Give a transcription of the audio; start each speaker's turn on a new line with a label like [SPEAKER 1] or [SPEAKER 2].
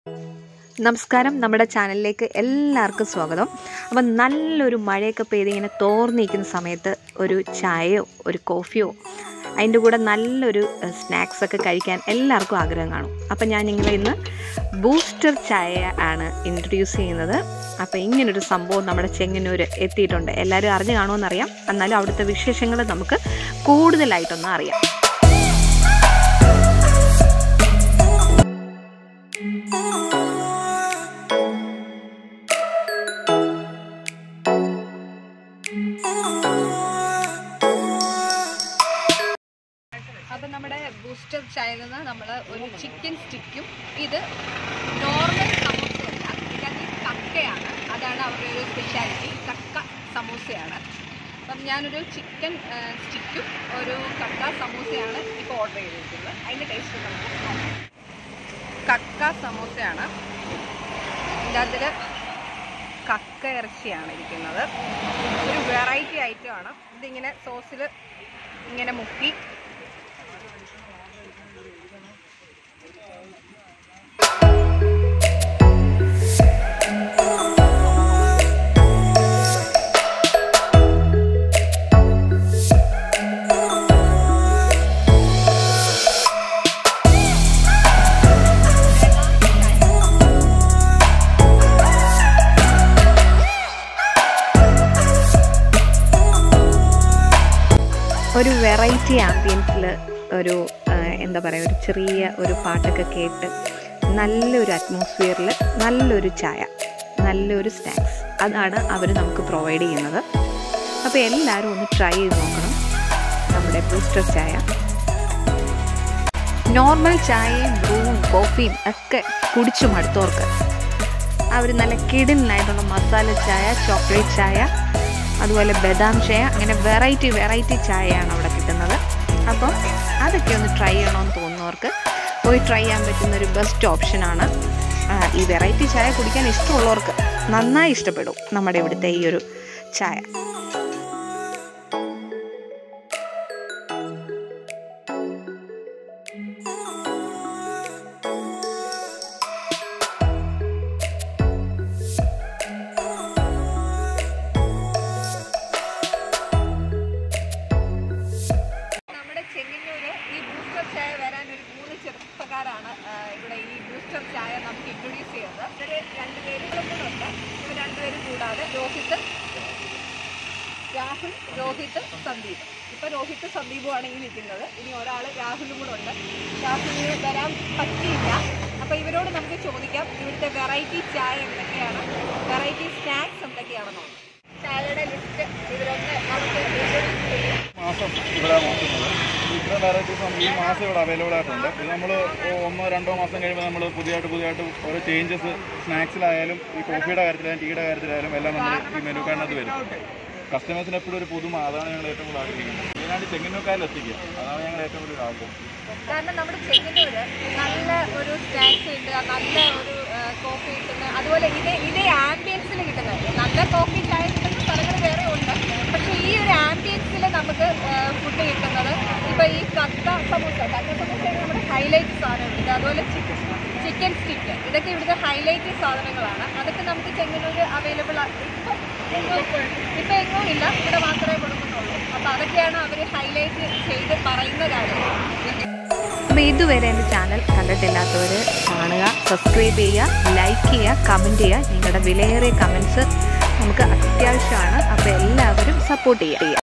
[SPEAKER 1] നമസ്കാരം നമ്മുടെ ചാനലിലേക്ക് എല്ലാവർക്കും സ്വാഗതം അപ്പം നല്ലൊരു മഴയൊക്കെ പെയ്ത് ഇങ്ങനെ തോർന്നിരിക്കുന്ന സമയത്ത് ഒരു ചായയോ ഒരു കോഫിയോ അതിൻ്റെ കൂടെ നല്ലൊരു സ്നാക്സ് ഒക്കെ കഴിക്കാൻ എല്ലാവർക്കും ആഗ്രഹം കാണും അപ്പം ഞാൻ നിങ്ങളെ ഇന്ന് ബൂസ്റ്റർ ചായ ആണ് ഇൻട്രൊഡ്യൂസ് ചെയ്യുന്നത് അപ്പോൾ ഇങ്ങനൊരു സംഭവം നമ്മുടെ ചെങ്ങന്നൂർ എത്തിയിട്ടുണ്ട് എല്ലാവരും അറിഞ്ഞു കാണുമെന്നറിയാം എന്നാലും അവിടുത്തെ വിശേഷങ്ങൾ നമുക്ക് കൂടുതലായിട്ടൊന്ന് അറിയാം
[SPEAKER 2] അപ്പം നമ്മുടെ ബൂസ്റ്റർ ചായയിൽ നിന്ന് നമ്മൾ ഒരു ചിക്കൻ സ്റ്റിക്കും ഇത് നോർമൽ സമൂസയല്ല ഇതിനകത്ത് കക്കയാണ് അതാണ് അവരുടെ ഒരു സ്പെഷ്യാലിറ്റി കക്ക സമൂസയാണ് അപ്പം ഞാനൊരു ചിക്കൻ സ്റ്റിക്കും ഒരു കക്ക സമൂസയാണ് ഇപ്പോൾ ഓർഡർ ചെയ്തിരിക്കുന്നത് അതിൻ്റെ ടേസ്റ്റ് നമുക്ക് നോക്കാം. കക്ക സമൂസയാണ് ഇതിൻ്റെ അതിൽ കക്ക ഇറച്ചിയാണ് ഇരിക്കുന്നത് ഒരു വെറൈറ്റി ഐറ്റമാണ് ഇതിങ്ങനെ സോസിൽ ഇങ്ങനെ മുക്കി
[SPEAKER 1] ഒരു വെറൈറ്റി ആംബിയൻസിൽ ഒരു ആ, എന്താ പറയുക ഒരു ചെറിയ ഒരു പാട്ടൊക്കെ കേട്ട് നല്ലൊരു അറ്റ്മോസ്ഫിയറിൽ നല്ലൊരു ചായ നല്ലൊരു സ്നാക്സ് അതാണ് അവർ നമുക്ക് പ്രൊവൈഡ് ചെയ്യുന്നത് അപ്പോൾ എല്ലാവരും ഒന്ന് ട്രൈ ചെയ്ത് നോക്കണം നമ്മുടെ ബൂസ്റ്റർ ചായ നോർമൽ ചായയും ബ്രൂവും കോഫിയും ഒക്കെ കുടിച്ചു മടുത്തവർക്ക് അവർ നല്ല കിടിലായിട്ടുള്ള മസാല ചായ ചോക്ലേറ്റ് ചായ അതുപോലെ ബദാം ചായ അങ്ങനെ വെറൈറ്റി വെറൈറ്റി ചായയാണ് അവിടെ കിട്ടുന്നത് അപ്പം അതൊക്കെ ഒന്ന് ട്രൈ ചെയ്യണമെന്ന് തോന്നുന്നവർക്ക് പോയി ട്രൈ ചെയ്യാൻ പറ്റുന്ന ഒരു ബെസ്റ്റ് ഓപ്ഷനാണ് ആ, ഈ വെറൈറ്റി ചായ കുടിക്കാൻ ഇഷ്ടമുള്ളവർക്ക് നന്നായി ഇഷ്ടപ്പെടും നമ്മുടെ ഇവിടുത്തെ ഈ ഒരു ചായ
[SPEAKER 2] നമ്മുടെ ചെങ്ങന്നൂര് ഈ ബൂസ്റ്റർ ചായ വരാൻ ഒരു മൂന്ന് ചെറുപ്പക്കാരാണ് ആ, ഇവിടെ ഈ ബൂസ്റ്റർ ചായ നമുക്ക് ഇൻട്രൊഡ്യൂസ് ചെയ്തത് ഇവര് രണ്ടുപേരും കൂടെ ഉണ്ട് ഇവർ രണ്ടുപേരും കൂടാതെ രോഹിത് രാഹുൽ രോഹിത് സന്ദീപ് ഇപ്പൊ രോഹിത് സന്ദീപുമാണ് ഈ നിൽക്കുന്നത് ഇനി ഒരാൾ രാഹുലും കൂടെ ഉണ്ട് രാഹുലിന് വരാൻ പറ്റിയില്ല അപ്പൊ ഇവരോട് നമുക്ക് ചോദിക്കാം ഇവിടുത്തെ വെറൈറ്റി ചായ എന്തൊക്കെയാണ് വെറൈറ്റി സ്നാക്സ് എന്തൊക്കെയാണെന്നോ ചായയുടെ ലിസ്റ്റ് ഇവരൊന്ന് നമുക്ക് introduce ചെയ്യും
[SPEAKER 3] മാസം ഇവിടെ നോക്കുന്നത് ഇത്ര വെറൈറ്റീസ് ഈ മാസം ഇവിടെ അവൈലബിൾ ആയിട്ടുണ്ട് ഇത് നമ്മൾ ഒന്നോ രണ്ടോ മാസം കഴിയുമ്പോൾ നമ്മൾ പുതിയതായിട്ട് പുതിയതായിട്ട് ഓരോ ചേഞ്ചസ് സ്നാക്സിലായാലും ഈ കോഫിയുടെ കാര്യത്തിലായാലും ടീയുടെ കാര്യത്തിലായാലും എല്ലാം നമ്മൾ ഈ മെനു കാർഡിനകത്ത് വരും കസ്റ്റമേഴ്സിന് എപ്പോഴും ഒരു പുതുമ അതാണ് ഞങ്ങൾ ഏറ്റവും കൂടുതൽ ആഗ്രഹിക്കുന്നത് മെയിനായിട്ട് ചെങ്ങന്നൂർക്കാരിൽ എത്തിക്കുക അതാണ് ഞങ്ങൾ ഏറ്റവും കൂടുതൽ ആഗ്രഹം
[SPEAKER 2] കാരണം നമ്മുടെ ചെങ്ങന്നൂര് നല്ല ഒരു സ്നാക്സ് കിട്ടുക നല്ല ഒരു കോഫി കിട്ടുന്ന അതുപോലെ ഇതേ ഇതേ ആംബിയൻസിൽ കിട്ടുന്നത് നല്ല കോഫി ചായ കിട്ടുന്ന സ്ഥലങ്ങൾ വേറെ ഉണ്ട് പക്ഷേ ഈ ഒരു ആംബിയൻസിൽ നമുക്ക് ഫുഡ് കിട്ടുന്നത് ഇപ്പോൾ ഈ കക്ക സമൂസ കക്ക സമൂസയാണ് നമ്മുടെ ഹൈലൈറ്റ് സാധനം ഇത് അതുപോലെ ചിക്കൻ ചിക്കൻ സ്റ്റിക്ക് ഇതൊക്കെ ഇവിടുത്തെ ഹൈലൈറ്റ് സാധനങ്ങളാണ് അതൊക്കെ നമുക്ക് ചെങ്ങന്നൂര് അവൈലബിൾ ഇപ്പം ഇപ്പം എങ്ങും ഇല്ല ഇവിടെ മാത്രമേ കൊടുക്കുന്നുള്ളൂ അപ്പോൾ അതൊക്കെയാണ് അവർ ഹൈലൈറ്റ് ചെയ്ത് പറയുന്ന കാര്യങ്ങൾ
[SPEAKER 1] അപ്പോൾ ഇതുവരെ എൻ്റെ ചാനൽ കണ്ടിട്ടില്ലാത്തവർ കാണുക സബ്സ്ക്രൈബ് ചെയ്യുക ലൈക്ക് ചെയ്യുക കമൻറ്റ് ചെയ്യുക നിങ്ങളുടെ വിലയേറിയ കമൻസ് നമുക്ക് അത്യാവശ്യമാണ് അപ്പോൾ എല്ലാവരും സപ്പോർട്ട് ചെയ്യുക